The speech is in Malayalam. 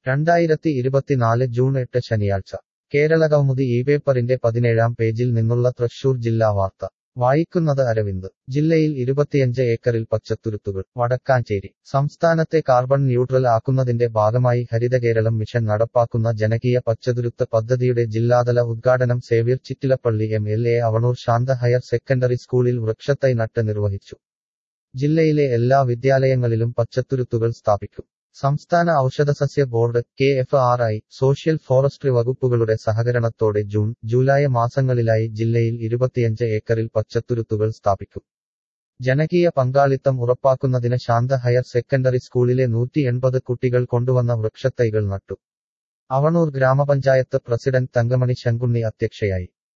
രണ്ടായിരത്തി ഇരുപത്തിനാല് ജൂൺ എട്ട് ശനിയാഴ്ച കേരളകൗമുദി ഈ പേപ്പറിന്റെ പതിനേഴാം പേജിൽ നിന്നുള്ള തൃശൂർ ജില്ലാ വാർത്ത വായിക്കുന്നത് അരവിന്ദ് ജില്ലയിൽ ഇരുപത്തിയഞ്ച് ഏക്കറിൽ പച്ചത്തുരുത്തുകൾ വടക്കാഞ്ചേരി സംസ്ഥാനത്തെ കാർബൺ ന്യൂട്രൽ ആക്കുന്നതിന്റെ ഭാഗമായി ഹരിതകേരളം മിഷൻ നടപ്പാക്കുന്ന ജനകീയ പച്ചതുരുത്ത് പദ്ധതിയുടെ ജില്ലാതല ഉദ്ഘാടനം Xavier Chittilappally M L A Avanur Shantha higher secondary സ്കൂളിൽ വൃക്ഷത്തൈ നട്ട് നിർവഹിച്ചു ജില്ലയിലെ എല്ലാ വിദ്യാലയങ്ങളിലും പച്ചത്തുരുത്തുകൾ സ്ഥാപിക്കും സംസ്ഥാന ഔഷധസസ്യ board K F R I social forestry വകുപ്പുകളുടെ സഹകരണത്തോടെ ജൂൺ ജൂലൈ മാസങ്ങളിലായി ജില്ലയിൽ ഇരുപത്തിയഞ്ച് ഏക്കറിൽ പച്ചത്തുരുത്തുകൾ സ്ഥാപിക്കും ജനകീയ പങ്കാളിത്തം ഉറപ്പാക്കുന്നതിന് ശാന്ത ഹയർ സെക്കൻഡറി സ്കൂളിലെ നൂറ്റി എൺപത് കുട്ടികൾ കൊണ്ടുവന്ന വൃക്ഷത്തൈകൾ നട്ടു അവണൂർ ഗ്രാമപഞ്ചായത്ത് പ്രസിഡന്റ് തങ്കമണി ശങ്കുണ്ണി അധ്യക്ഷയായി